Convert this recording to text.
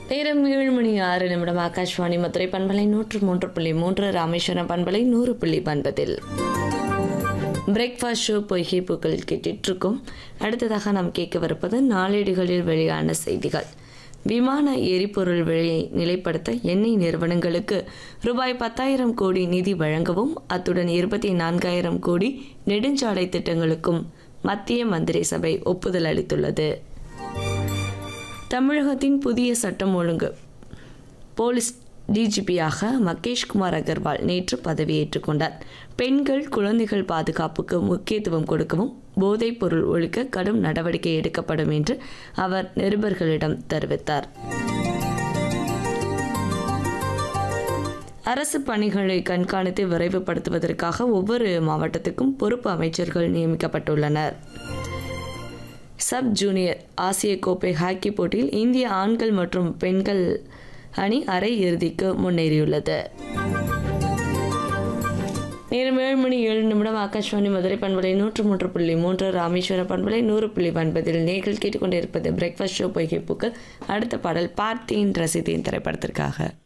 நேரம் ஏழு மணி ஆறு நிமிடம் ஆகாஷ்வாணி மதுரை பண்பலை நூற்று மூன்று புள்ளி மூன்று ராமேஸ்வரம் பண்பலை நூறு புள்ளி பண்பதில் பிரேக்ஃபாஸ்ட் ஷோ பொய்கை பூக்கள் கேட்டுட்டு இருக்கோம் அடுத்ததாக நாம் கேட்கவிருப்பது நாளேடுகளில் வெளியான செய்திகள் விமான எரிபொருள் விலையை நிலைப்படுத்த எண்ணெய் நிறுவனங்களுக்கு ரூபாய் பத்தாயிரம் கோடி நிதி வழங்கவும் அத்துடன் இருபத்தி நான்காயிரம் கோடி நெடுஞ்சாலை திட்டங்களுக்கும் மத்திய மந்திரி சபை ஒப்புதல் அளித்துள்ளது தமிழகத்தின் புதிய சட்டம் ஒழுங்கு போலீஸ் டிஜிபியாக மகேஷ்குமார் அகர்வால் நேற்று பதவியேற்றுக் கொண்டார் பெண்கள் குழந்தைகள் பாதுகாப்புக்கு முக்கியத்துவம் கொடுக்கவும் போதைப் பொருள் ஒழிக்க கடும் நடவடிக்கை எடுக்கப்படும் என்று அவர் நிருபர்களிடம் தெரிவித்தார் அரசு பணிகளை கண்காணித்து விரைவுபடுத்துவதற்காக ஒவ்வொரு மாவட்டத்துக்கும் பொறுப்பு அமைச்சர்கள் நியமிக்கப்பட்டுள்ளனர் சப் ஜூனியர் ஆசிய கோப்பை ஹாக்கி போட்டியில் இந்திய ஆண்கள் மற்றும் பெண்கள் அணி அரை இறுதிக்கு முன்னேறியுள்ளது நேரம் ஏழு மணி ஏழு நிமிடம் ஆகாஷ்வாணி மதுரை பண்பலை நூற்று மூன்று புள்ளி மூன்று ராமேஸ்வரம் பண்பலை நூறு புள்ளி ஒன்பதில் நீங்கள் கேட்டுக்கொண்டிருப்பது பிரேக்ஃபாஸ்ட் ஷோ பொய்கை பூக்கள் அடுத்த பாடல் பார்த்தேன் ரசித்தேன் திரைப்படத்திற்காக